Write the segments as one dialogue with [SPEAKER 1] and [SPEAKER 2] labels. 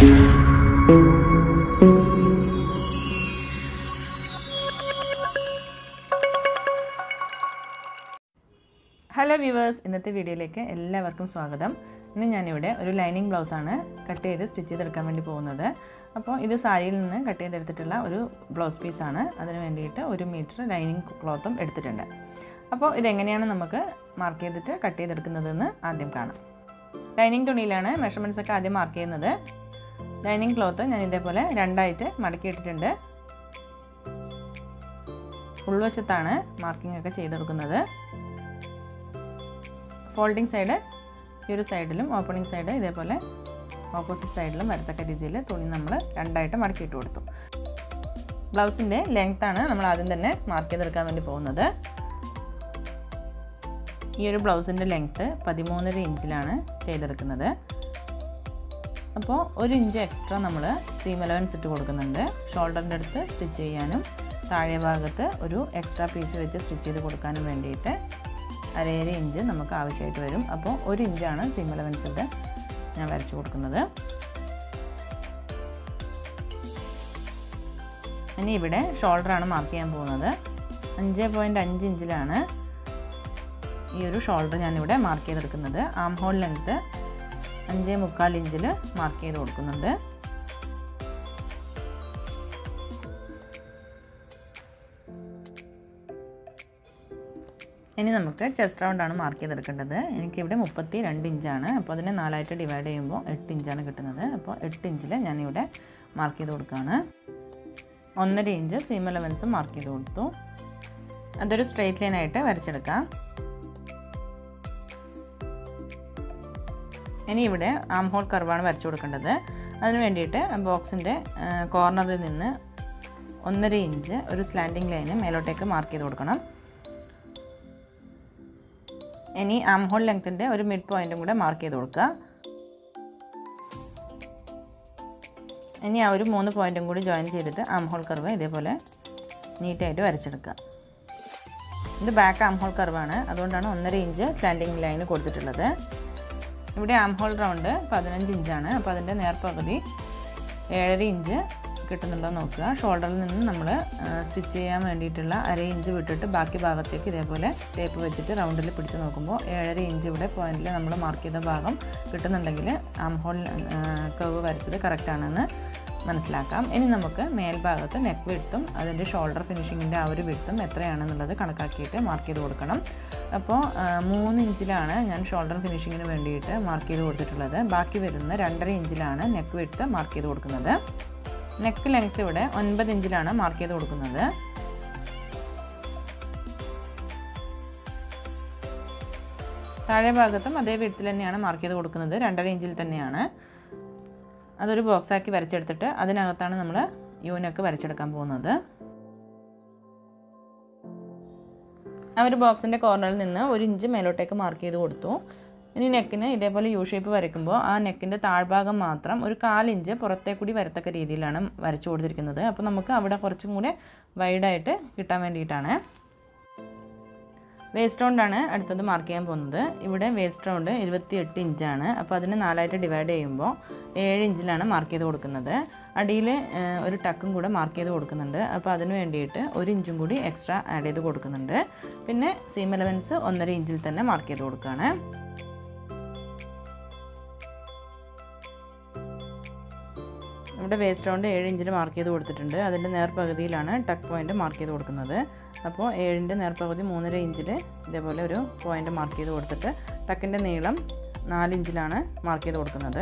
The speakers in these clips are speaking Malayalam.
[SPEAKER 1] ഹലോ വ്യൂവേഴ്സ് ഇന്നത്തെ വീഡിയോയിലേക്ക് എല്ലാവർക്കും സ്വാഗതം ഇന്ന് ഞാനിവിടെ ഒരു ലൈനിങ് ബ്ലൗസാണ് കട്ട് ചെയ്ത് സ്റ്റിച്ച് ചെയ്തെടുക്കാൻ വേണ്ടി പോകുന്നത് അപ്പോൾ ഇത് സാരിയിൽ നിന്ന് കട്ട് ചെയ്തെടുത്തിട്ടുള്ള ഒരു ബ്ലൗസ് പീസാണ് അതിന് വേണ്ടിയിട്ട് ഒരു മീറ്റർ ലൈനിങ് ക്ലോത്തും എടുത്തിട്ടുണ്ട് അപ്പോൾ ഇതെങ്ങനെയാണ് നമുക്ക് മാർക്ക് ചെയ്തിട്ട് കട്ട് ചെയ്തെടുക്കുന്നതെന്ന് ആദ്യം കാണാം ലൈനിങ് തുണിയിലാണ് മെഷർമെൻറ്റ്സ് ഒക്കെ ആദ്യം മാർക്ക് ചെയ്യുന്നത് ലൈനിങ് ക്ലോത്ത് ഞാൻ ഇതേപോലെ രണ്ടായിട്ട് മടക്കിയിട്ടിട്ടുണ്ട് ഉൾവശത്താണ് മാർക്കിംഗ് ഒക്കെ ചെയ്തെടുക്കുന്നത് ഫോൾഡിങ് സൈഡ് ഈ ഒരു സൈഡിലും ഓപ്പണിംഗ് സൈഡ് ഇതേപോലെ ഓപ്പോസിറ്റ് സൈഡിലും വരത്തക്ക രീതിയിൽ തുണി നമ്മൾ രണ്ടായിട്ട് മടക്കിയിട്ട് കൊടുത്തു ബ്ലൗസിൻ്റെ ലെങ്ത്താണ് നമ്മൾ ആദ്യം തന്നെ മാർക്ക് ചെയ്തെടുക്കാൻ വേണ്ടി പോകുന്നത് ഈ ഒരു ബ്ലൗസിൻ്റെ ലെങ്ത്ത് പതിമൂന്നര ഇഞ്ചിലാണ് ചെയ്തെടുക്കുന്നത് അപ്പോൾ ഒരു ഇഞ്ച് എക്സ്ട്രാ നമ്മൾ സീം അലവൻസ് ഇട്ട് കൊടുക്കുന്നുണ്ട് ഷോൾഡറിൻ്റെ അടുത്ത് സ്റ്റിച്ച് ചെയ്യാനും താഴെ ഭാഗത്ത് ഒരു എക്സ്ട്രാ പീസ് വെച്ച് സ്റ്റിച്ച് ചെയ്ത് കൊടുക്കാനും വേണ്ടിയിട്ട് അരയര ഇഞ്ച് നമുക്ക് ആവശ്യമായിട്ട് വരും അപ്പോൾ ഒരു ഇഞ്ചാണ് സീം അലവൻസിൻ്റെ ഞാൻ വരച്ചു കൊടുക്കുന്നത് ഇനി ഇവിടെ ഷോൾഡറാണ് മാർക്ക് ചെയ്യാൻ പോകുന്നത് അഞ്ച് പോയിൻറ്റ് അഞ്ച് ഇഞ്ചിലാണ് ഈ ഒരു ഷോൾഡർ ഞാനിവിടെ മാർക്ക് ചെയ്തെടുക്കുന്നത് ആം ഹോൾ ലെങ്ത്ത് അഞ്ച് മുക്കാൽ ഇഞ്ചിൽ മാർക്ക് ചെയ്ത് കൊടുക്കുന്നുണ്ട് ഇനി നമുക്ക് ചെസ്റ്റ് റൗണ്ടാണ് മാർക്ക് ചെയ്തെടുക്കേണ്ടത് എനിക്കിവിടെ മുപ്പത്തി രണ്ട് ഇഞ്ചാണ് അപ്പോൾ അതിനെ നാലായിട്ട് ഡിവൈഡ് ചെയ്യുമ്പോൾ എട്ട് ഇഞ്ചാണ് കിട്ടുന്നത് അപ്പോൾ എട്ട് ഇഞ്ചിൽ ഞാനിവിടെ മാർക്ക് ചെയ്ത് കൊടുക്കുകയാണ് ഒന്നര ഇഞ്ച് സീം അലവൻസും മാർക്ക് ചെയ്ത് കൊടുത്തു അതൊരു സ്ട്രെയിറ്റ് ലൈനായിട്ട് വരച്ചെടുക്കാം ഇനി ഇവിടെ ആം ഹോൾ കർവാണ് വരച്ചു കൊടുക്കേണ്ടത് അതിന് വേണ്ടിയിട്ട് ബോക്സിൻ്റെ കോർണറിൽ നിന്ന് ഒന്നര ഇഞ്ച് ഒരു സ്ലാൻഡിങ് ലൈന് മേലോട്ടേക്ക് മാർക്ക് ചെയ്ത് കൊടുക്കണം ഇനി ആം ഹോൾ ലെങ്ത്തിൻ്റെ ഒരു മിഡ് പോയിൻറ്റും കൂടെ മാർക്ക് ചെയ്ത് കൊടുക്കുക ഇനി ആ ഒരു മൂന്ന് പോയിൻറ്റും കൂടി ജോയിൻ ചെയ്തിട്ട് ആം ഹോൾ കർവ് ഇതേപോലെ നീറ്റായിട്ട് വരച്ചെടുക്കുക ഇത് ബാക്ക് ആം ഹോൾ കർവാണ് അതുകൊണ്ടാണ് ഒന്നര ഇഞ്ച് സ്റ്റാൻഡിങ് ലൈന് കൊടുത്തിട്ടുള്ളത് ഇവിടെ ആം ഹോൾ റൗണ്ട് പതിനഞ്ച് ഇഞ്ചാണ് അപ്പോൾ അതിൻ്റെ നേർപകുതി ഏഴര ഇഞ്ച് കിട്ടുന്നുണ്ടോ നോക്കുക ഷോൾഡറിൽ നിന്ന് നമ്മൾ സ്റ്റിച്ച് ചെയ്യാൻ വേണ്ടിയിട്ടുള്ള അര ഇഞ്ച് വിട്ടിട്ട് ബാക്കി ഭാഗത്തേക്ക് ഇതേപോലെ ടേപ്പ് വെച്ചിട്ട് റൗണ്ടിൽ പിടിച്ച് നോക്കുമ്പോൾ ഏഴര ഇഞ്ച് ഇവിടെ പോയിന്റിൽ നമ്മൾ മാർക്ക് ചെയ്ത ഭാഗം കിട്ടുന്നുണ്ടെങ്കിൽ ആം ഹോൾ കർവ് വരച്ചത് കറക്റ്റാണെന്ന് മനസ്സിലാക്കാം ഇനി നമുക്ക് മേൽഭാഗത്ത് നെക്ക് വിട്ടും അതിൻ്റെ ഷോൾഡർ ഫിനിഷിങ്ങിൻ്റെ ആ ഒരു വിട്ടും എത്രയാണെന്നുള്ളത് കണക്കാക്കിയിട്ട് മാർക്ക് ചെയ്ത് കൊടുക്കണം അപ്പോൾ മൂന്ന് ഇഞ്ചിലാണ് ഞാൻ ഷോൾഡർ ഫിനിഷിങ്ങിന് വേണ്ടിയിട്ട് മാർക്ക് ചെയ്ത് കൊടുത്തിട്ടുള്ളത് ബാക്കി വരുന്ന രണ്ടര ഇഞ്ചിലാണ് നെക്ക് വിട്ട് മാർക്ക് ചെയ്ത് കൊടുക്കുന്നത് നെക്ക് ലെങ്ത് ഇവിടെ ഒൻപത് ഇഞ്ചിലാണ് മാർക്ക് ചെയ്ത് കൊടുക്കുന്നത് താഴെ ഭാഗത്തും അതേ വിടത്തിൽ തന്നെയാണ് മാർക്ക് ചെയ്ത് കൊടുക്കുന്നത് രണ്ടര ഇഞ്ചിൽ തന്നെയാണ് അതൊരു ബോക്സാക്കി വരച്ചെടുത്തിട്ട് അതിനകത്താണ് നമ്മൾ യൂനക്ക് വരച്ചെടുക്കാൻ പോകുന്നത് ആ ഒരു ബോക്സിൻ്റെ കോർണറിൽ നിന്ന് ഒരു ഇഞ്ച് മേലോട്ടേക്ക് മാർക്ക് ചെയ്ത് കൊടുത്തു ഇനി നെക്കിന് ഇതേപോലെ യു ഷേപ്പ് വരയ്ക്കുമ്പോൾ ആ നെക്കിൻ്റെ താഴ്ഭാഗം മാത്രം ഒരു കാലിഞ്ച് പുറത്തേക്കൂടി വരത്തക്ക രീതിയിലാണ് വരച്ചു കൊടുത്തിരിക്കുന്നത് അപ്പോൾ നമുക്ക് അവിടെ കുറച്ചും കൂടെ വൈഡായിട്ട് കിട്ടാൻ വേണ്ടിയിട്ടാണ് വേസ്റ്റ് റൗണ്ടാണ് അടുത്തത് മാർക്ക് ചെയ്യാൻ പോകുന്നത് ഇവിടെ വേസ്റ്റ് റൗണ്ട് ഇരുപത്തി എട്ട് ഇഞ്ചാണ് അപ്പോൾ അതിന് നാലായിട്ട് ഡിവൈഡ് ചെയ്യുമ്പോൾ ഏഴ് ഇഞ്ചിലാണ് മാർക്ക് ചെയ്ത് കൊടുക്കുന്നത് അടിയിൽ ഒരു ടക്കും കൂടെ മാർക്ക് ചെയ്ത് കൊടുക്കുന്നുണ്ട് അപ്പോൾ അതിന് വേണ്ടിയിട്ട് ഒരു ഇഞ്ചും കൂടി എക്സ്ട്രാ ആഡ് ചെയ്ത് കൊടുക്കുന്നുണ്ട് പിന്നെ സീം എലവൻസ് ഒന്നര ഇഞ്ചിൽ തന്നെ മാർക്ക് ചെയ്ത് കൊടുക്കുകയാണ് ഇവിടെ വേസ്റ്റ് റൗണ്ട് ഏഴ് ഇഞ്ചിന് മാർക്ക് ചെയ്ത് കൊടുത്തിട്ടുണ്ട് അതിൻ്റെ നേർപകുതിയിലാണ് ടക്ക് പോയിൻ്റ് മാർക്ക് ചെയ്ത് കൊടുക്കുന്നത് അപ്പോൾ ഏഴിൻ്റെ നേർപകുതി മൂന്നര ഇഞ്ചിൽ ഇതേപോലെ ഒരു പോയിൻ്റ് മാർക്ക് ചെയ്ത് കൊടുത്തിട്ട് ടക്കിൻ്റെ നീളം നാല് ഇഞ്ചിലാണ് മാർക്ക് ചെയ്ത് കൊടുക്കുന്നത്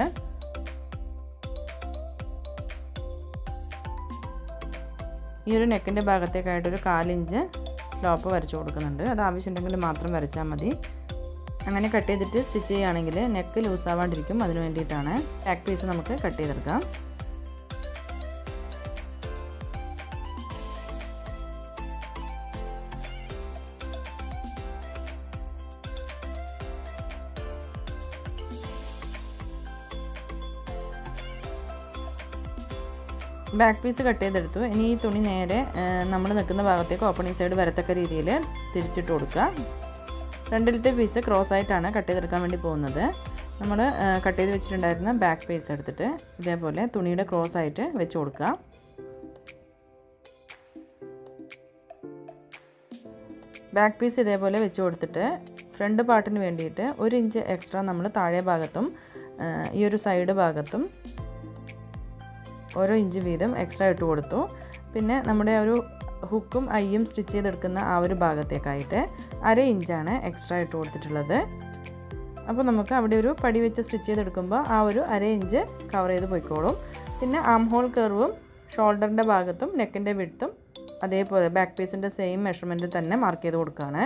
[SPEAKER 1] ഈ ഒരു നെക്കിൻ്റെ ഭാഗത്തേക്കായിട്ടൊരു കാലിഞ്ച് സ്ലോപ്പ് വരച്ചു കൊടുക്കുന്നുണ്ട് അത് ആവശ്യമുണ്ടെങ്കിൽ മാത്രം വരച്ചാൽ മതി അങ്ങനെ കട്ട് ചെയ്തിട്ട് സ്റ്റിച്ച് ചെയ്യുകയാണെങ്കിൽ നെക്ക് ലൂസ് ആവാണ്ടിരിക്കും അതിന് വേണ്ടിയിട്ടാണ് ബാക്ക് പീസ് നമുക്ക് കട്ട് ചെയ്തെടുക്കാം ബാക്ക് പീസ് കട്ട് ചെയ്തെടുത്തു ഇനി ഈ തുണി നേരെ നമ്മൾ നിൽക്കുന്ന ഭാഗത്തേക്ക് ഓപ്പണിംഗ് സൈഡ് വരത്തക്ക രീതിയിൽ തിരിച്ചിട്ട് കൊടുക്കുക ഫ്രണ്ടിലത്തെ പീസ് ക്രോസ് ആയിട്ടാണ് കട്ട് ചെയ്തെടുക്കാൻ വേണ്ടി പോകുന്നത് നമ്മൾ കട്ട് ചെയ്ത് വെച്ചിട്ടുണ്ടായിരുന്ന ബാക്ക് പീസ് എടുത്തിട്ട് ഇതേപോലെ തുണിയുടെ ക്രോസ് ആയിട്ട് വെച്ച് കൊടുക്കുക ബാക്ക് പീസ് ഇതേപോലെ വെച്ച് കൊടുത്തിട്ട് ഫ്രണ്ട് പാർട്ടിന് വേണ്ടിയിട്ട് ഒരു ഇഞ്ച് എക്സ്ട്രാ നമ്മൾ താഴെ ഭാഗത്തും ഈ ഒരു സൈഡ് ഭാഗത്തും ഓരോ ഇഞ്ച് വീതം എക്സ്ട്രാ ഇട്ട് കൊടുത്തു പിന്നെ നമ്മുടെ ഒരു ഹുക്കും ഐയും സ്റ്റിച്ച് ചെയ്തെടുക്കുന്ന ആ ഒരു ഭാഗത്തേക്കായിട്ട് അര ഇഞ്ചാണ് എക്സ്ട്രാ ഇട്ട് കൊടുത്തിട്ടുള്ളത് അപ്പോൾ നമുക്ക് അവിടെ ഒരു പടി വെച്ച് സ്റ്റിച്ച് ചെയ്തെടുക്കുമ്പോൾ ആ ഒരു അര ഇഞ്ച് കവർ ചെയ്ത് പോയിക്കോളും പിന്നെ ആം ഹോൾ കർവും ഷോൾഡറിൻ്റെ ഭാഗത്തും നെക്കിൻ്റെ വിടുത്തും അതേപോലെ ബാക്ക് പീസിൻ്റെ സെയിം മെഷർമെൻറ്റ് തന്നെ മാർക്ക് ചെയ്ത് കൊടുക്കുകയാണ്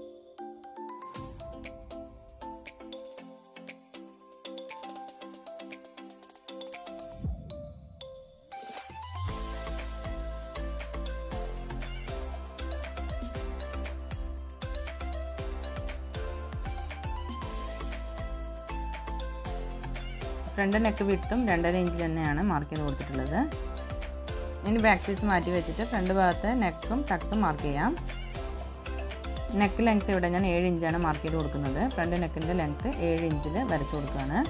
[SPEAKER 1] ഫ്രണ്ട് നെക്ക് വിട്ടും രണ്ടര ഇഞ്ച് തന്നെയാണ് മാർക്ക് ചെയ്ത് കൊടുത്തിട്ടുള്ളത് ഇനി ബാക്ക് പീസ് മാറ്റി വെച്ചിട്ട് ഫ്രണ്ട് ഭാഗത്ത് നെക്കും ടക്സും മാർക്ക് ചെയ്യാം നെക്ക് ലെങ്ത്ത് ഇവിടെ ഞാൻ ഏഴ് ഇഞ്ചാണ് മാർക്ക് ചെയ്ത് കൊടുക്കുന്നത് ഫ്രണ്ട് നെക്കിൻ്റെ ലെങ്ത്ത് ഏഴ് ഇഞ്ചിൽ വരച്ചു കൊടുക്കുകയാണ്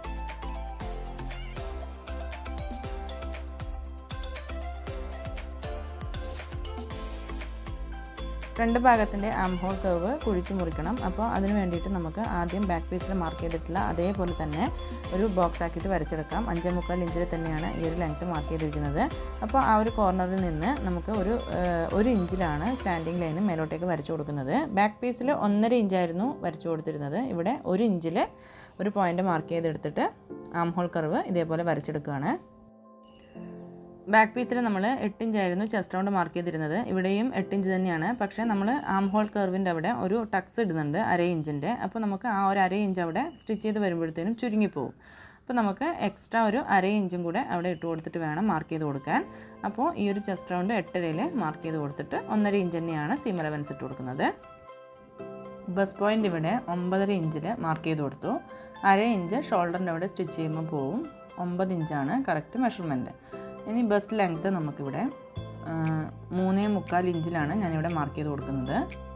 [SPEAKER 1] ഫ്രണ്ട് ഭാഗത്തിൻ്റെ ആം ഹോൾ കർവ് കുഴിച്ച് മുറിക്കണം അപ്പോൾ അതിന് വേണ്ടിയിട്ട് നമുക്ക് ആദ്യം ബാക്ക് പീസിൽ മാർക്ക് ചെയ്തിട്ടുള്ള അതേപോലെ തന്നെ ഒരു ബോക്സ് ആക്കിയിട്ട് വരച്ചെടുക്കാം അഞ്ചേ മുക്കാൽ ഇഞ്ചിൽ തന്നെയാണ് ഈ ഒരു ലെങ്ത്ത് മാർക്ക് ചെയ്തിരിക്കുന്നത് അപ്പോൾ ആ ഒരു കോർണറിൽ നിന്ന് നമുക്ക് ഒരു ഒരു ഇഞ്ചിലാണ് സ്റ്റാൻഡിങ് ലൈന് മേലോട്ടേക്ക് വരച്ചു കൊടുക്കുന്നത് ബാക്ക് പീസിൽ ഒന്നര ഇഞ്ചായിരുന്നു വരച്ചു കൊടുത്തിരുന്നത് ഇവിടെ ഒരു ഇഞ്ചിൽ ഒരു പോയിൻ്റ് മാർക്ക് ചെയ്തെടുത്തിട്ട് ആം ഹോൾ കർവ് ഇതേപോലെ വരച്ചെടുക്കുകയാണ് ബാക്ക് പീസിൽ നമ്മൾ എട്ട് ഇഞ്ചായിരുന്നു ചെസ്റ്റ് റൗണ്ട് മാർക്ക് ചെയ്തിരുന്നത് ഇവിടെയും എട്ട് ഇഞ്ച് തന്നെയാണ് പക്ഷേ നമ്മൾ ആം ഹോൾ കർവിൻ്റെ അവിടെ ഒരു ടക്സ് ഇടുന്നുണ്ട് അര ഇഞ്ചിൻ്റെ അപ്പോൾ നമുക്ക് ആ ഒരു അര ഇഞ്ച് അവിടെ സ്റ്റിച്ച് ചെയ്ത് വരുമ്പോഴത്തേനും ചുരുങ്ങിപ്പോവും അപ്പോൾ നമുക്ക് എക്സ്ട്രാ ഒരു അര ഇഞ്ചും കൂടെ അവിടെ ഇട്ട് കൊടുത്തിട്ട് വേണം മാർക്ക് ചെയ്ത് കൊടുക്കാൻ അപ്പോൾ ഈ ഒരു ചെസ്റ്റ് റൗണ്ട് എട്ടരയിൽ മാർക്ക് ചെയ്ത് കൊടുത്തിട്ട് ഒന്നര ഇഞ്ച് തന്നെയാണ് സീം അലവൻസ് ഇട്ട് കൊടുക്കുന്നത് ബസ് പോയിൻ്റ് ഇവിടെ ഒമ്പതര ഇഞ്ചിൽ മാർക്ക് ചെയ്ത് കൊടുത്തു അര ഇഞ്ച് ഷോൾഡറിൻ്റെ അവിടെ സ്റ്റിച്ച് ചെയ്യുമ്പോൾ പോവും ഒമ്പത് ഇഞ്ചാണ് കറക്റ്റ് മെഷർമെൻറ്റ് ഇനി ബസ് ലെങ്ത്ത് നമുക്കിവിടെ മൂന്നേ മുക്കാൽ ഇഞ്ചിലാണ് ഞാനിവിടെ മാർക്ക് ചെയ്ത് കൊടുക്കുന്നത്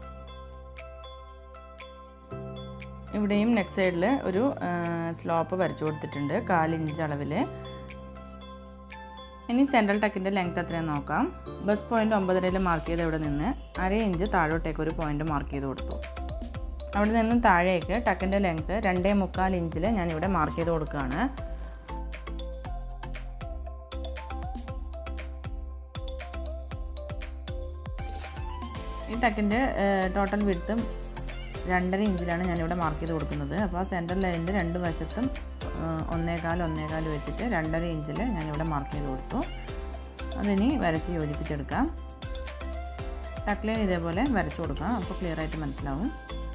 [SPEAKER 1] ഇവിടെയും നെക്സ്റ്റ് സൈഡിൽ ഒരു സ്ലോപ്പ് വരച്ചു കൊടുത്തിട്ടുണ്ട് കാലിഞ്ച് അളവിൽ ഇനി സെൻട്രൽ ടക്കിൻ്റെ ലെങ്ത് എത്രയാണെന്ന് നോക്കാം ബസ് പോയിൻ്റ് ഒമ്പതരയിൽ മാർക്ക് ചെയ്ത് ഇവിടെ നിന്ന് അര ഇഞ്ച് താഴോട്ടേക്ക് ഒരു പോയിൻ്റ് മാർക്ക് ചെയ്ത് കൊടുത്തു അവിടെ നിന്നും താഴേക്ക് ടക്കിൻ്റെ ലെങ്ത്ത് രണ്ടേ മുക്കാൽ ഇഞ്ചിൽ ഞാനിവിടെ മാർക്ക് ചെയ്ത് കൊടുക്കുകയാണ് ഈ ടക്കിൻ്റെ ടോട്ടൽ വിടുത്തും രണ്ടര ഇഞ്ചിലാണ് ഞാനിവിടെ മാർക്ക് ചെയ്ത് കൊടുക്കുന്നത് അപ്പോൾ ആ സെൻറ്റർ ലൈനിൻ്റെ രണ്ട് വശത്തും ഒന്നേകാൽ ഒന്നേകാൽ വെച്ചിട്ട് രണ്ടര ഇഞ്ചിൽ ഞാനിവിടെ മാർക്ക് ചെയ്ത് കൊടുത്തു അതിനി വരച്ച് യോജിപ്പിച്ചെടുക്കാം ടക്ക് ലൈൻ ഇതേപോലെ വരച്ചു കൊടുക്കാം അപ്പോൾ ക്ലിയർ ആയിട്ട് മനസ്സിലാവും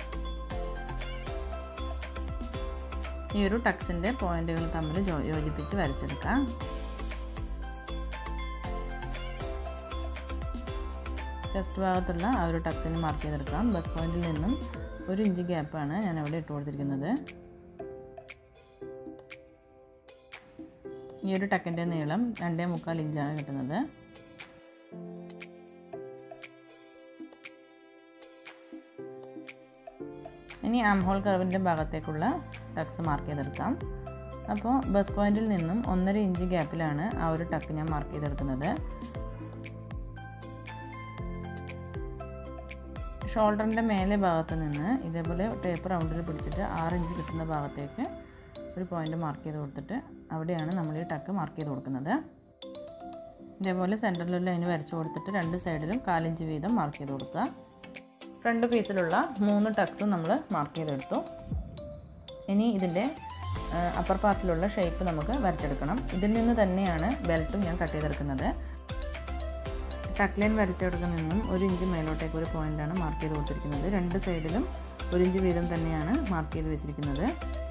[SPEAKER 1] ഈ ഒരു ടക്സിൻ്റെ പോയിൻറ്റുകൾ തമ്മിൽ യോജിപ്പിച്ച് വരച്ചെടുക്കാം ചെസ്റ്റ് ഭാഗത്തുള്ള ആ ഒരു ടക്സിന് മാർക്ക് ചെയ്തെടുക്കാം ബസ് പോയിന്റിൽ നിന്നും ഒരു ഇഞ്ച് ഗ്യാപ്പാണ് ഞാൻ അവിടെ ഇട്ട് കൊടുത്തിരിക്കുന്നത് ഈ ഒരു ടക്കിൻ്റെ നീളം രണ്ടേ മുക്കാൽ ഇഞ്ചാണ് കിട്ടുന്നത് ഇനി ആം ഹോൾ കർവിൻ്റെ ഭാഗത്തേക്കുള്ള ടക്സ് മാർക്ക് ചെയ്തെടുക്കാം അപ്പോൾ ബസ് പോയിന്റിൽ നിന്നും ഒന്നര ഇഞ്ച് ഗ്യാപ്പിലാണ് ആ ഒരു ടക്ക് ഞാൻ മാർക്ക് ചെയ്തെടുക്കുന്നത് ഷോൾഡറിൻ്റെ മേലെ ഭാഗത്ത് നിന്ന് ഇതേപോലെ ടേപ്പ് റൗണ്ടിൽ പിടിച്ചിട്ട് ആറ് ഇഞ്ച് കിട്ടുന്ന ഭാഗത്തേക്ക് ഒരു പോയിൻ്റ് മാർക്ക് ചെയ്ത് കൊടുത്തിട്ട് അവിടെയാണ് നമ്മൾ ഈ ടക്ക് മാർക്ക് ചെയ്ത് കൊടുക്കുന്നത് ഇതേപോലെ സെൻറ്ററിൽ ലൈൻ വരച്ച് കൊടുത്തിട്ട് രണ്ട് സൈഡിലും കാലിഞ്ച് വീതം മാർക്ക് ചെയ്ത് കൊടുക്കുക ഫ്രണ്ട് പീസിലുള്ള മൂന്ന് ടക്സും നമ്മൾ മാർക്ക് ചെയ്തെടുത്തു ഇനി ഇതിൻ്റെ അപ്പർ പാർട്ടിലുള്ള ഷേപ്പ് നമുക്ക് വരച്ചെടുക്കണം ഇതിൽ നിന്ന് തന്നെയാണ് ബെൽറ്റും ഞാൻ കട്ട് ചെയ്തെടുക്കുന്നത് ടക്ക് ലൈൻ വരച്ചെടുക്കുന്ന നിന്നും ഒരു ഇഞ്ച് മേലോട്ടേക്ക് ഒരു പോയിൻ്റാണ് മാർക്ക് ചെയ്ത് കൊടുത്തിരിക്കുന്നത് രണ്ട് സൈഡിലും ഒരു ഇഞ്ച് വീതം തന്നെയാണ് മാർക്ക് ചെയ്ത് വെച്ചിരിക്കുന്നത്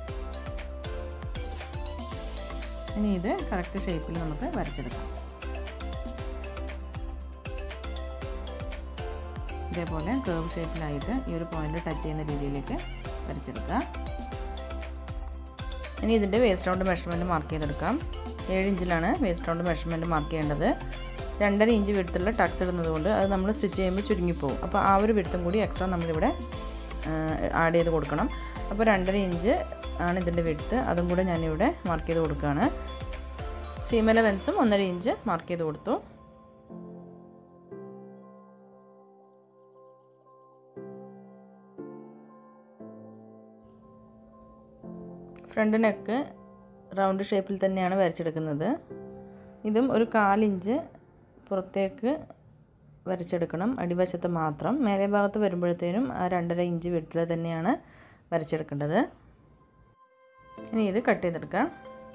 [SPEAKER 1] ഇനി ഇത് കറക്റ്റ് ഷേപ്പിൽ നമുക്ക് വരച്ചെടുക്കാം ഇതേപോലെ കേർവ് ഷേപ്പിലായിട്ട് ഈ ഒരു പോയിന്റ് ടച്ച് ചെയ്യുന്ന രീതിയിലേക്ക് വരച്ചെടുക്കുക ഇനി ഇതിൻ്റെ വേസ്റ്റ് റൗണ്ട് മെഷർമെൻറ്റ് മാർക്ക് ചെയ്തെടുക്കാം ഏഴ് ഇഞ്ചിലാണ് വേസ്റ്റ് റൗണ്ട് മെഷർമെൻറ്റ് മാർക്ക് ചെയ്യേണ്ടത് രണ്ടര ഇഞ്ച് വിടുത്തുള്ള ടക്സ് ഇടുന്നത് കൊണ്ട് അത് നമ്മൾ സ്റ്റിച്ച് ചെയ്യുമ്പോൾ ചുരുങ്ങിപ്പോവും അപ്പോൾ ആ ഒരു വിടുത്തും കൂടി എക്സ്ട്രാ നമ്മളിവിടെ ആഡ് ചെയ്ത് കൊടുക്കണം അപ്പോൾ രണ്ടര ഇഞ്ച് ആണ് ഇതിൻ്റെ വിടുത്ത് അതും കൂടെ ഞാനിവിടെ മാർക്ക് ചെയ്ത് കൊടുക്കുകയാണ് സീം എലവൻസും ഒന്നര ഇഞ്ച് മാർക്ക് ചെയ്ത് കൊടുത്തു ഫ്രണ്ട് നെക്ക് റൗണ്ട് ഷേപ്പിൽ തന്നെയാണ് വരച്ചെടുക്കുന്നത് ഇതും ഒരു കാലിഞ്ച് പുറത്തേക്ക് വരച്ചെടുക്കണം അടിവശത്ത് മാത്രം മേലെ ഭാഗത്ത് വരുമ്പോഴത്തേനും ആ രണ്ടര ഇഞ്ച് വിട്ടിൽ തന്നെയാണ് വരച്ചെടുക്കേണ്ടത് ഇനി ഇത് കട്ട് ചെയ്തെടുക്കാം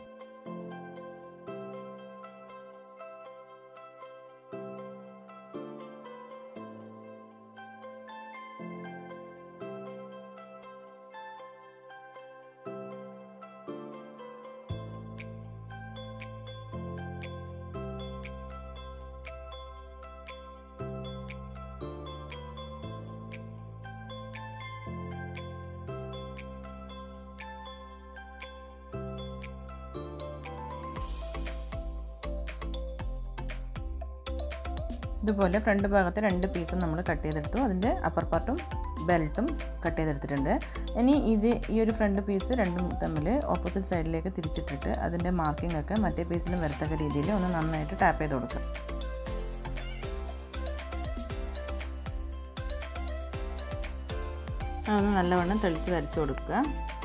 [SPEAKER 1] ഇതുപോലെ ഫ്രണ്ട് ഭാഗത്തെ രണ്ട് പീസും നമ്മൾ കട്ട് ചെയ്തെടുത്തു അതിൻ്റെ അപ്പർ പാർട്ടും ബെൽറ്റും കട്ട് ചെയ്തെടുത്തിട്ടുണ്ട് ഇനി ഇത് ഈ ഒരു ഫ്രണ്ട് പീസ് രണ്ടും തമ്മിൽ ഓപ്പോസിറ്റ് സൈഡിലേക്ക് തിരിച്ചിട്ടിട്ട് അതിൻ്റെ മാർക്കിംഗ് ഒക്കെ മറ്റേ പീസിലും വരത്തക്ക രീതിയിൽ ഒന്ന് നന്നായിട്ട് ടാപ്പ് ചെയ്ത് കൊടുക്കുക അതൊന്ന് നല്ലവണ്ണം തെളിച്ച് വരച്ച് കൊടുക്കുക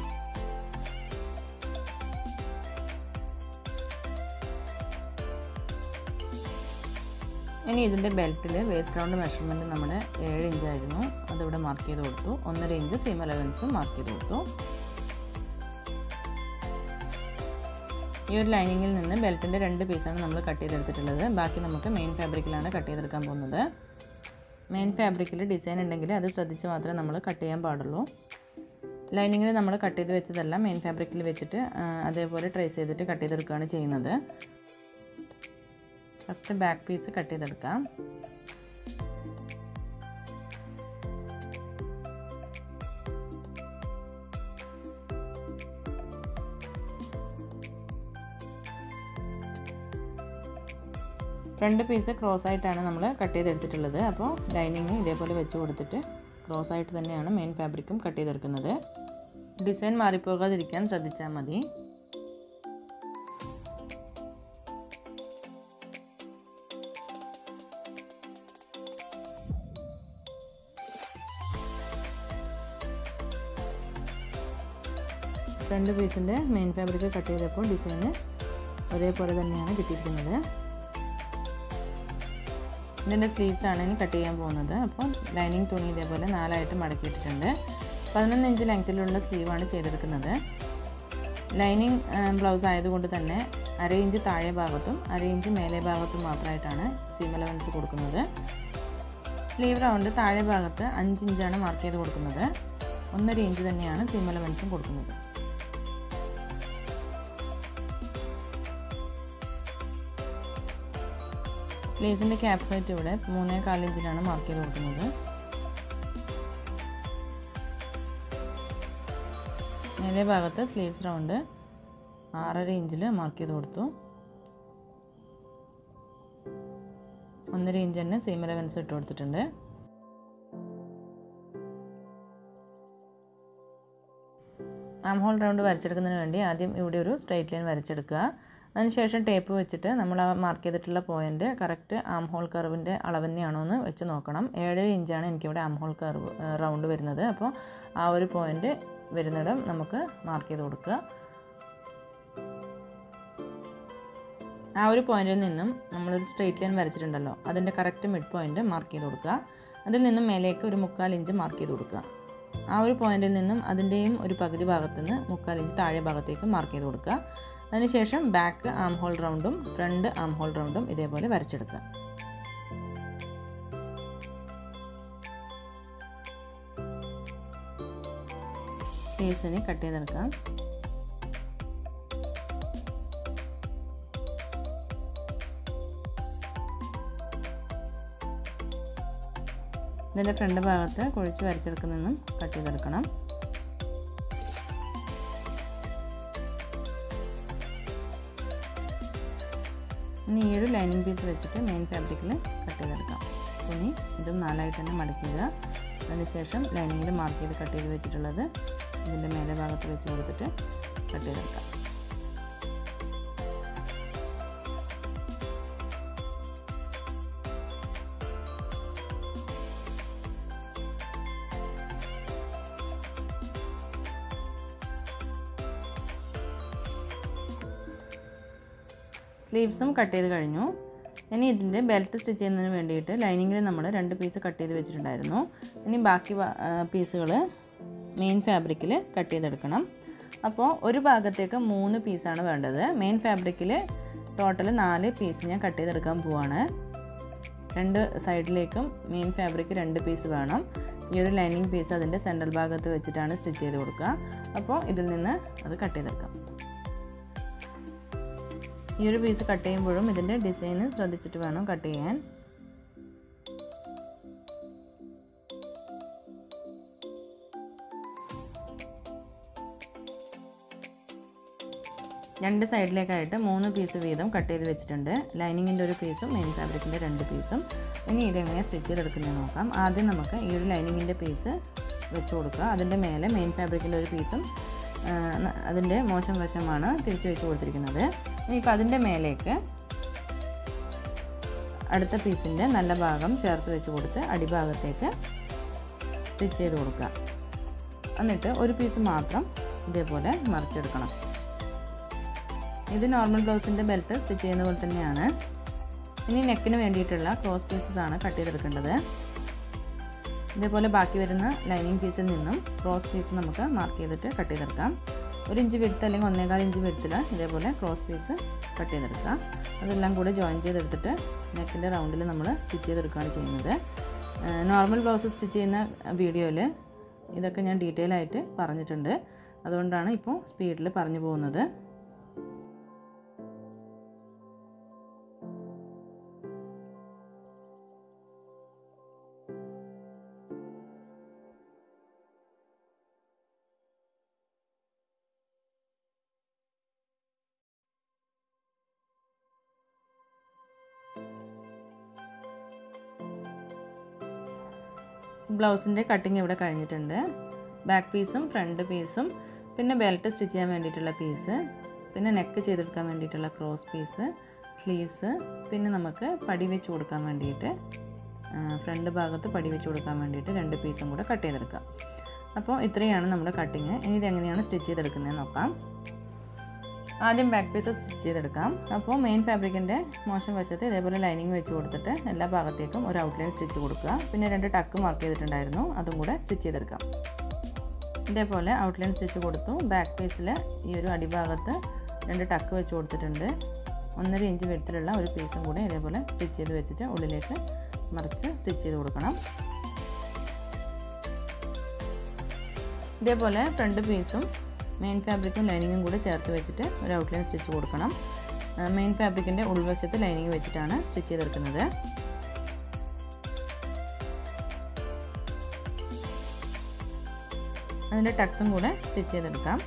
[SPEAKER 1] ഇനി ഇതിൻ്റെ ബെൽറ്റിൽ വേസ്റ്റ് റൗണ്ട് മെഷർമെൻറ്റ് നമ്മുടെ ഏഴ് ഇഞ്ചായിരുന്നു അതിവിടെ മാർക്ക് ചെയ്ത് കൊടുത്തു ഒന്നര ഇഞ്ച് സീം അലവൻസും മാർക്ക് ചെയ്ത് കൊടുത്തു ഈ ഒരു ലൈനിങ്ങിൽ നിന്ന് ബെൽറ്റിൻ്റെ രണ്ട് പീസാണ് നമ്മൾ കട്ട് ചെയ്തെടുത്തിട്ടുള്ളത് ബാക്കി നമുക്ക് മെയിൻ ഫാബ്രിക്കിലാണ് കട്ട് ചെയ്തെടുക്കാൻ പോകുന്നത് മെയിൻ ഫാബ്രിക്കിൽ ഡിസൈൻ ഉണ്ടെങ്കിൽ അത് ശ്രദ്ധിച്ച് മാത്രമേ നമ്മൾ കട്ട് ചെയ്യാൻ പാടുള്ളൂ ലൈനിങ്ങിൽ നമ്മൾ കട്ട് ചെയ്ത് വെച്ചതല്ല മെയിൻ ഫാബ്രിക്കിൽ വെച്ചിട്ട് അതേപോലെ ട്രേസ് ചെയ്തിട്ട് കട്ട് ചെയ്തെടുക്കുകയാണ് ചെയ്യുന്നത് ഫസ്റ്റ് ബാക്ക് പീസ് കട്ട് ചെയ്തെടുക്കാം ഫ്രണ്ട് പീസ് ക്രോസ് ആയിട്ടാണ് നമ്മൾ കട്ട് ചെയ്തെടുത്തിട്ടുള്ളത് അപ്പോൾ ലൈനിങ് ഇതേപോലെ വെച്ച് കൊടുത്തിട്ട് ക്രോസ് ആയിട്ട് തന്നെയാണ് മെയിൻ ഫാബ്രിക്കും കട്ട് ചെയ്തെടുക്കുന്നത് ഡിസൈൻ മാറിപ്പോകാതിരിക്കാൻ ശ്രദ്ധിച്ചാൽ മതി ഫ്രണ്ട് പീസിൻ്റെ മെയിൻ ഫാബ്രിക് കട്ട് ചെയ്തപ്പോൾ ഡിസൈന് ഒരേപോലെ തന്നെയാണ് കിട്ടിയിരിക്കുന്നത് ഇതിൻ്റെ സ്ലീവ്സ് ആണ് ഇനി കട്ട് ചെയ്യാൻ പോകുന്നത് അപ്പോൾ ലൈനിങ് തുണി ഇതേപോലെ നാലായിട്ട് മടക്കിയിട്ടിട്ടുണ്ട് പതിനൊന്ന് ഇഞ്ച് ലെങ്ത്തിലുള്ള സ്ലീവാണ് ചെയ്തെടുക്കുന്നത് ലൈനിങ് ബ്ലൗസ് ആയതുകൊണ്ട് തന്നെ അര ഇഞ്ച് താഴെ ഭാഗത്തും അര ഇഞ്ച് മേലെ ഭാഗത്തും മാത്രമായിട്ടാണ് സീം അലവൻസ് കൊടുക്കുന്നത് സ്ലീവ് റൗണ്ട് താഴെ ഭാഗത്ത് അഞ്ച് ഇഞ്ചാണ് മാർക്ക് ചെയ്ത് കൊടുക്കുന്നത് ഒന്നര ഇഞ്ച് തന്നെയാണ് സീം അലവൻസും കൊടുക്കുന്നത് സ്ലീവ്സിൻ്റെ ക്യാപ് ഹൈറ്റ് ഇവിടെ മൂന്നേ കാലിഞ്ചിലാണ് മാർക്ക് ചെയ്ത് കൊടുക്കുന്നത് മേലെ ഭാഗത്ത് സ്ലീവ്സ് റൗണ്ട് ആറര ഇഞ്ചിൽ മാർക്ക് ചെയ്ത് കൊടുത്തു ഒന്നര ഇഞ്ച് തന്നെ സെയിം എലവൻസ് ഇട്ട് കൊടുത്തിട്ടുണ്ട് ആം ഹോൾ റൗണ്ട് വരച്ചെടുക്കുന്നതിന് വേണ്ടി ആദ്യം ഇവിടെ ഒരു സ്ട്രൈറ്റ് ലൈൻ വരച്ചെടുക്കുക അതിനുശേഷം ടേപ്പ് വെച്ചിട്ട് നമ്മൾ ആ മാർക്ക് ചെയ്തിട്ടുള്ള പോയിൻ്റ് കറക്റ്റ് ആം ഹോൾ കർവിൻ്റെ അളവ് തന്നെയാണോ എന്ന് വെച്ച് നോക്കണം ഏഴര ഇഞ്ചാണ് എനിക്കിവിടെ ആം ഹോൾ കർവ് റൗണ്ട് വരുന്നത് അപ്പോൾ ആ ഒരു പോയിൻ്റ് വരുന്നിടം നമുക്ക് മാർക്ക് ചെയ്ത് കൊടുക്കുക ആ ഒരു പോയിന്റിൽ നിന്നും നമ്മളൊരു സ്ട്രെയിറ്റ് ലൈൻ വരച്ചിട്ടുണ്ടല്ലോ അതിൻ്റെ കറക്റ്റ് മിഡ് പോയിന്റ് മാർക്ക് ചെയ്ത് കൊടുക്കുക അതിൽ നിന്നും മേലേക്ക് ഒരു മുക്കാൽ ഇഞ്ച് മാർക്ക് ചെയ്ത് കൊടുക്കുക ആ ഒരു പോയിന്റിൽ നിന്നും അതിൻ്റെയും ഒരു പകുതി ഭാഗത്തു നിന്ന് മുക്കാൽ ഇഞ്ച് താഴെ ഭാഗത്തേക്ക് മാർക്ക് ചെയ്ത് കൊടുക്കുക അതിനുശേഷം ബാക്ക് ആം ഹോൾ റൗണ്ടും ഫ്രണ്ട് ആം ഹോൾ റൗണ്ടും ഇതേപോലെ വരച്ചെടുക്കുക സ്ലീവ്സിന് കട്ട് ചെയ്തെടുക്കാം ഇതിൻ്റെ ഫ്രണ്ട് ഭാഗത്ത് കുഴിച്ച് വരച്ചെടുക്കുന്നതും കട്ട് ചെയ്തെടുക്കണം ഇനി ഈ ഒരു ലൈനിങ് പീസ് വെച്ചിട്ട് മെയിൻ ഫാബ്രിക്കിൽ കട്ട് ചെയ്തെടുക്കാം തുണി ഇതും നാലായിട്ട് തന്നെ മടക്കിയിടുക അതിനുശേഷം ലൈനിങ്ങിൽ മാർക്ക് ചെയ്ത് കട്ട് ചെയ്ത് വെച്ചിട്ടുള്ളത് ഇതിൻ്റെ മേലെ ഭാഗത്ത് വെച്ച് കൊടുത്തിട്ട് കട്ട് ചെയ്തെടുക്കാം സ്ലീവ്സും കട്ട് ചെയ്ത് കഴിഞ്ഞു ഇനി ഇതിൻ്റെ ബെൽറ്റ് സ്റ്റിച്ച് ചെയ്യുന്നതിന് വേണ്ടിയിട്ട് ലൈനിങ്ങിൽ നമ്മൾ രണ്ട് പീസ് കട്ട് ചെയ്ത് വെച്ചിട്ടുണ്ടായിരുന്നു ഇനി ബാക്കി പീസുകൾ മെയിൻ ഫാബ്രിക്കിൽ കട്ട് ചെയ്തെടുക്കണം അപ്പോൾ ഒരു ഭാഗത്തേക്ക് മൂന്ന് പീസാണ് വേണ്ടത് മെയിൻ ഫാബ്രിക്കിൽ ടോട്ടൽ നാല് പീസ് ഞാൻ കട്ട് ചെയ്തെടുക്കാൻ പോവാണ് രണ്ട് സൈഡിലേക്കും മെയിൻ ഫാബ്രിക് രണ്ട് പീസ് വേണം ഈ ഒരു ലൈനിങ് പീസ് അതിൻ്റെ സെൻട്രൽ ഭാഗത്ത് വെച്ചിട്ടാണ് സ്റ്റിച്ച് ചെയ്ത് കൊടുക്കുക അപ്പോൾ ഇതിൽ നിന്ന് അത് കട്ട് ചെയ്തെടുക്കാം ഈ ഒരു പീസ് കട്ട് ചെയ്യുമ്പോഴും ഇതിൻ്റെ ഡിസൈൻ ശ്രദ്ധിച്ചിട്ട് വേണം കട്ട് ചെയ്യാൻ രണ്ട് സൈഡിലേക്കായിട്ട് മൂന്ന് പീസ് വീതം കട്ട് ചെയ്ത് വെച്ചിട്ടുണ്ട് ലൈനിങ്ങിൻ്റെ ഒരു പീസും മെയിൻ ഫാബ്രിക്കിൻ്റെ രണ്ട് പീസും ഇനി ഇതെങ്ങനെ സ്റ്റിച്ച് ചെയ്തെടുക്കുന്നത് നോക്കാം ആദ്യം നമുക്ക് ഈ ഒരു ലൈനിങ്ങിൻ്റെ പീസ് വെച്ച് കൊടുക്കുക അതിൻ്റെ മേലെ മെയിൻ ഫാബ്രിക്കിൻ്റെ ഒരു പീസും അതിൻ്റെ മോശം വശമാണ് തിരിച്ചു വെച്ച് കൊടുത്തിരിക്കുന്നത് ഇനിയിപ്പോൾ അതിൻ്റെ മേലേക്ക് അടുത്ത പീസിൻ്റെ നല്ല ഭാഗം ചേർത്ത് വെച്ച് കൊടുത്ത് അടിഭാഗത്തേക്ക് സ്റ്റിച്ച് ചെയ്ത് കൊടുക്കുക എന്നിട്ട് ഒരു പീസ് മാത്രം ഇതേപോലെ മറിച്ചെടുക്കണം ഇത് നോർമൽ ബ്ലൗസിൻ്റെ ബെൽറ്റ് സ്റ്റിച്ച് ചെയ്യുന്ന പോലെ തന്നെയാണ് ഇനി നെക്കിന് വേണ്ടിയിട്ടുള്ള ക്രോസ് പീസസ് ആണ് കട്ട് ചെയ്തെടുക്കേണ്ടത് ഇതേപോലെ ബാക്കി വരുന്ന ലൈനിങ് പീസിൽ നിന്നും ക്രോസ് പീസ് നമുക്ക് മാർക്ക് ചെയ്തിട്ട് കട്ട് ചെയ്തെടുക്കാം ഒരു ഇഞ്ച് വിടുത്ത് അല്ലെങ്കിൽ ഒന്നേകാൽ ഇഞ്ച് വിടുത്തിൽ ഇതേപോലെ ക്രോസ് പീസ് കട്ട് ചെയ്തെടുക്കാം അതെല്ലാം കൂടെ ജോയിൻ ചെയ്തെടുത്തിട്ട് നെക്കിൻ്റെ റൗണ്ടിൽ നമ്മൾ സ്റ്റിച്ച് ചെയ്തെടുക്കുകയാണ് ചെയ്യുന്നത് നോർമൽ ബ്ലൗസ് സ്റ്റിച്ച് ചെയ്യുന്ന വീഡിയോയിൽ ഇതൊക്കെ ഞാൻ ഡീറ്റെയിൽ ആയിട്ട് പറഞ്ഞിട്ടുണ്ട് അതുകൊണ്ടാണ് ഇപ്പോൾ സ്പീഡിൽ പറഞ്ഞു പോകുന്നത് ബ്ലൗസിൻ്റെ കട്ടിങ് ഇവിടെ കഴിഞ്ഞിട്ടുണ്ട് ബാക്ക് പീസും ഫ്രണ്ട് പീസും പിന്നെ ബെൽറ്റ് സ്റ്റിച്ച് ചെയ്യാൻ വേണ്ടിയിട്ടുള്ള പീസ് പിന്നെ നെക്ക് ചെയ്തെടുക്കാൻ വേണ്ടിയിട്ടുള്ള ക്രോസ് പീസ് സ്ലീവ്സ് പിന്നെ നമുക്ക് പടി വെച്ച് കൊടുക്കാൻ വേണ്ടിയിട്ട് ഫ്രണ്ട് ഭാഗത്ത് പടി വെച്ച് കൊടുക്കാൻ വേണ്ടിയിട്ട് രണ്ട് പീസും കൂടെ കട്ട് ചെയ്തെടുക്കാം അപ്പോൾ ഇത്രയാണ് നമ്മുടെ കട്ടിങ് ഇനി ഇതെങ്ങനെയാണ് സ്റ്റിച്ച് ചെയ്തെടുക്കുന്നത് നോക്കാം ആദ്യം ബാക്ക് പീസ് സ്റ്റിച്ച് ചെയ്തെടുക്കാം അപ്പോൾ മെയിൻ ഫാബ്രിക്കിൻ്റെ മോശം വശത്ത് ഇതേപോലെ ലൈനിങ് വെച്ച് കൊടുത്തിട്ട് എല്ലാ ഭാഗത്തേക്കും ഒരു ഔട്ട്ലൈൻ സ്റ്റിച്ച് കൊടുക്കുക പിന്നെ രണ്ട് ടക്ക് മാർക്ക് ചെയ്തിട്ടുണ്ടായിരുന്നു അതും കൂടെ സ്റ്റിച്ച് ചെയ്തെടുക്കാം ഇതേപോലെ ഔട്ട്ലൈൻ സ്റ്റിച്ച് കൊടുത്തു ബാക്ക് പീസിൽ ഈ ഒരു അടിഭാഗത്ത് രണ്ട് ടക്ക് വെച്ച് കൊടുത്തിട്ടുണ്ട് ഒന്നര ഇഞ്ച് വെടുത്തിലുള്ള ഒരു പീസും കൂടെ ഇതേപോലെ സ്റ്റിച്ച് ചെയ്ത് വെച്ചിട്ട് ഉള്ളിലേക്ക് മറിച്ച് സ്റ്റിച്ച് ചെയ്ത് കൊടുക്കണം ഇതേപോലെ ഫ്രണ്ട് പീസും മെയിൻ ഫാബ്രിക്കും ലൈനിങ്ങും കൂടെ ചേർത്ത് വെച്ചിട്ട് ഒരു ഔട്ട്ലൈൻ സ്റ്റിച്ച് കൊടുക്കണം മെയിൻ ഫാബ്രിക്കിൻ്റെ ഉൾവശത്ത് ലൈനിങ് വെച്ചിട്ടാണ് സ്റ്റിച്ച് ചെയ്തെടുക്കുന്നത് അതിൻ്റെ ടക്സും കൂടെ സ്റ്റിച്ച് ചെയ്തെടുക്കാം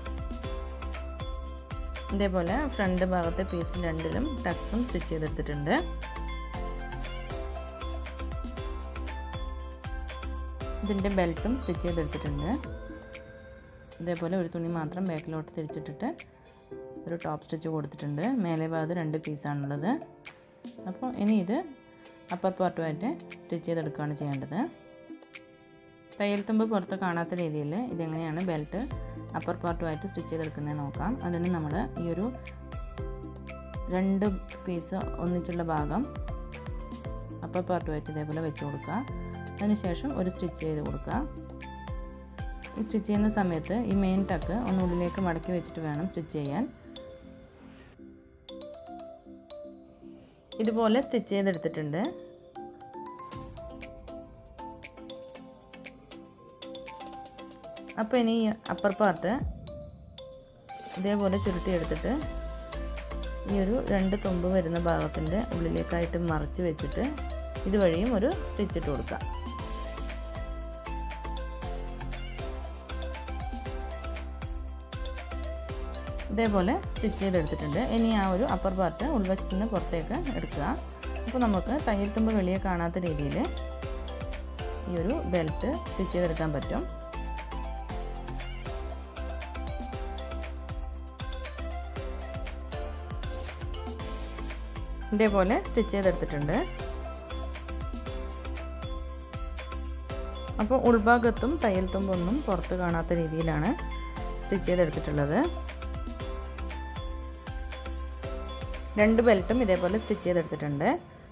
[SPEAKER 1] ഇതേപോലെ ഫ്രണ്ട് ഭാഗത്തെ പീസ് രണ്ടിലും ടക്സും സ്റ്റിച്ച് ചെയ്തെടുത്തിട്ടുണ്ട് ഇതിൻ്റെ ബെൽറ്റും സ്റ്റിച്ച് ചെയ്തെടുത്തിട്ടുണ്ട് ഇതേപോലെ ഒരു തുണി മാത്രം ബാക്കിലോട്ട് തിരിച്ചിട്ടിട്ട് ഒരു ടോപ്പ് സ്റ്റിച്ച് കൊടുത്തിട്ടുണ്ട് മേലെ ഭാഗത്ത് രണ്ട് പീസാണുള്ളത് അപ്പോൾ ഇനി ഇത് അപ്പർ പാർട്ടുമായിട്ട് സ്റ്റിച്ച് ചെയ്തെടുക്കുകയാണ് ചെയ്യേണ്ടത് തയ്യൽ തുമ്പ് പുറത്ത് കാണാത്ത രീതിയിൽ ഇതെങ്ങനെയാണ് ബെൽറ്റ് അപ്പർ പാർട്ടുമായിട്ട് സ്റ്റിച്ച് ചെയ്തെടുക്കുന്നത് നോക്കാം അതിന് നമ്മൾ ഈ ഒരു രണ്ട് പീസ് ഒന്നിച്ചുള്ള ഭാഗം അപ്പർ പാർട്ടുമായിട്ട് ഇതേപോലെ വെച്ച് കൊടുക്കുക അതിനുശേഷം ഒരു സ്റ്റിച്ച് ചെയ്ത് കൊടുക്കുക ഈ സ്റ്റിച്ച് ചെയ്യുന്ന സമയത്ത് ഈ മെയിൻ ടക്ക് ഒന്ന് ഉള്ളിലേക്ക് മടക്കി വെച്ചിട്ട് വേണം സ്റ്റിച്ച് ചെയ്യാൻ ഇതുപോലെ സ്റ്റിച്ച് ചെയ്തെടുത്തിട്ടുണ്ട് അപ്പോൾ ഇനി അപ്പർ പാർട്ട് ഇതേപോലെ ചുരുട്ടി എടുത്തിട്ട് ഈ ഒരു രണ്ട് തുമ്പ് വരുന്ന ഭാഗത്തിൻ്റെ ഉള്ളിലേക്കായിട്ട് മറിച്ച് വെച്ചിട്ട് ഇതുവഴിയും ഒരു സ്റ്റിച്ച് ഇട്ട് കൊടുക്കാം ഇതേപോലെ സ്റ്റിച്ച് ചെയ്തെടുത്തിട്ടുണ്ട് ഇനി ആ ഒരു അപ്പർ പാർട്ട് ഉൾവശത്ത് നിന്ന് പുറത്തേക്ക് എടുക്കുക അപ്പോൾ നമുക്ക് തയ്യൽ തുമ്പ് വെളിയെ കാണാത്ത രീതിയിൽ ഈ ഒരു ബെൽറ്റ് സ്റ്റിച്ച് ചെയ്തെടുക്കാൻ പറ്റും ഇതേപോലെ സ്റ്റിച്ച് ചെയ്തെടുത്തിട്ടുണ്ട് അപ്പോൾ ഉൾഭാഗത്തും തയ്യൽ തുമ്പൊന്നും പുറത്ത് കാണാത്ത രീതിയിലാണ് സ്റ്റിച്ച് ചെയ്തെടുത്തിട്ടുള്ളത് രണ്ട് ബെൽറ്റും ഇതേപോലെ സ്റ്റിച്ച് ചെയ്തെടുത്തിട്ടുണ്ട്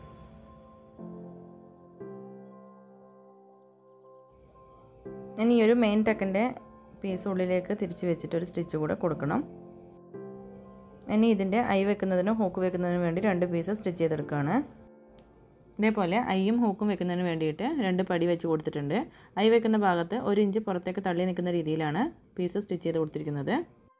[SPEAKER 1] ഇനി ഈ ഒരു മെയിൻ ടെക്കിൻ്റെ പീസ് ഉള്ളിലേക്ക് തിരിച്ച് വെച്ചിട്ട് ഒരു സ്റ്റിച്ച് കൂടെ കൊടുക്കണം ഇനി ഇതിൻ്റെ ഐ വെക്കുന്നതിനും ഹൂക്ക് വെക്കുന്നതിനും വേണ്ടി രണ്ട് പീസ് സ്റ്റിച്ച് ചെയ്തെടുക്കുകയാണ് ഇതേപോലെ ഐയും ഹൂക്കും വെക്കുന്നതിന് വേണ്ടിയിട്ട് രണ്ട് പടി വെച്ച് കൊടുത്തിട്ടുണ്ട് ഐ വെക്കുന്ന ഭാഗത്ത് ഒരു ഇഞ്ച് പുറത്തേക്ക് തള്ളി നിൽക്കുന്ന രീതിയിലാണ് പീസ് സ്റ്റിച്ച് ചെയ്ത് കൊടുത്തിരിക്കുന്നത്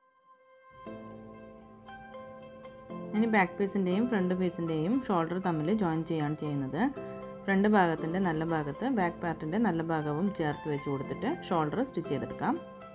[SPEAKER 1] ഇനി ബാക്ക് പീസിൻ്റെയും ഫ്രണ്ട് പീസിൻ്റെയും ഷോൾഡർ തമ്മിൽ ജോയിൻ ചെയ്യുകയാണ് ചെയ്യുന്നത് ഫ്രണ്ട് ഭാഗത്തിൻ്റെ നല്ല ഭാഗത്ത് ബാക്ക് പാർട്ടിൻ്റെ നല്ല ഭാഗവും ചേർത്ത് വെച്ച് കൊടുത്തിട്ട് ഷോൾഡർ സ്റ്റിച്ച് ചെയ്തെടുക്കാം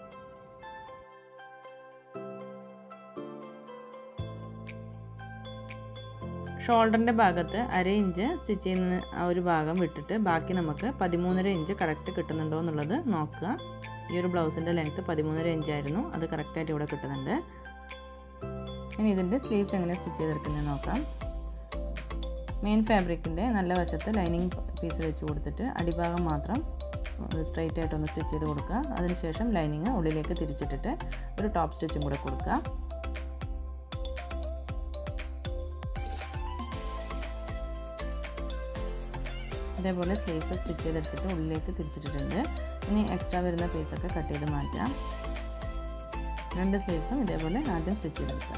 [SPEAKER 1] ഷോൾഡറിൻ്റെ ഭാഗത്ത് അര ഇഞ്ച് സ്റ്റിച്ച് ചെയ്യുന്ന ആ ഒരു ഭാഗം വിട്ടിട്ട് ബാക്കി നമുക്ക് പതിമൂന്നര ഇഞ്ച് കറക്റ്റ് കിട്ടുന്നുണ്ടോ എന്നുള്ളത് നോക്കുക ഈ ഒരു ബ്ലൗസിൻ്റെ ലെങ്ത്ത് പതിമൂന്നര ഇഞ്ചായിരുന്നു അത് കറക്റ്റായിട്ട് ഇവിടെ കിട്ടുന്നുണ്ട് ഇനി ഇതിൻ്റെ സ്ലീവ്സ് എങ്ങനെ സ്റ്റിച്ച് ചെയ്തെടുക്കുന്നത് നോക്കാം മെയിൻ ഫാബ്രിക്കിൻ്റെ നല്ല വശത്ത് ലൈനിങ് പീസ് വെച്ച് കൊടുത്തിട്ട് അടിഭാഗം മാത്രം സ്ട്രൈറ്റ് ആയിട്ടൊന്ന് സ്റ്റിച്ച് ചെയ്ത് കൊടുക്കുക അതിനുശേഷം ലൈനിങ് ഉള്ളിലേക്ക് തിരിച്ചിട്ടിട്ട് ഒരു ടോപ്പ് സ്റ്റിച്ചും കൂടെ കൊടുക്കുക ഇതേപോലെ സ്ലീവ്സ് സ്റ്റിച്ച് ചെയ്തെടുത്തിട്ട് ഉള്ളിലേക്ക് തിരിച്ചിട്ടിട്ടുണ്ട് ഇനി എക്സ്ട്രാ വരുന്ന പീസൊക്കെ കട്ട് ചെയ്ത് മാറ്റാം രണ്ട് സ്ലീവ്സും ഇതേപോലെ ആദ്യം സ്റ്റിച്ച് ചെയ്തെടുക്കാം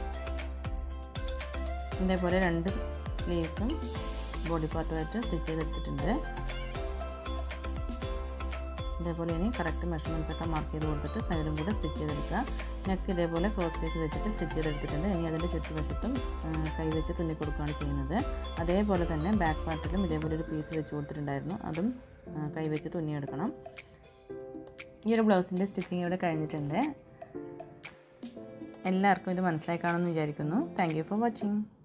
[SPEAKER 1] ഇതേപോലെ രണ്ട് സ്ലീവ്സും ബോഡി പാർട്ടുമായിട്ട് സ്റ്റിച്ച് ചെയ്തെടുത്തിട്ടുണ്ട് ഇതേപോലെ ഇനി കറക്റ്റ് മെഷർമെൻറ്റ്സ് ഒക്കെ മാർക്ക് ചെയ്ത് കൊടുത്തിട്ട് സൈഡും കൂടെ സ്റ്റിച്ച് ചെയ്തെടുക്കുക നെക്ക് ഇതേപോലെ ക്രോസ് പീസ് വെച്ചിട്ട് സ്റ്റിച്ച് ചെയ്തെടുത്തിട്ടുണ്ട് ഇനി അതിൻ്റെ ചുറ്റുവശത്തും കൈ വെച്ച് തുന്നി കൊടുക്കുകയാണ് ചെയ്യുന്നത് അതേപോലെ തന്നെ ബാക്ക് പാർട്ടിലും ഇതേപോലെ ഒരു പീസ് വെച്ച് കൊടുത്തിട്ടുണ്ടായിരുന്നു അതും കൈ വെച്ച് തുന്നിയെടുക്കണം ഈ ഒരു ബ്ലൗസിൻ്റെ സ്റ്റിച്ചിങ് ഇവിടെ കഴിഞ്ഞിട്ടുണ്ട് എല്ലാവർക്കും ഇത് മനസ്സിലായി കാണുമെന്ന് വിചാരിക്കുന്നു താങ്ക് യു ഫോർ വാച്ചിങ്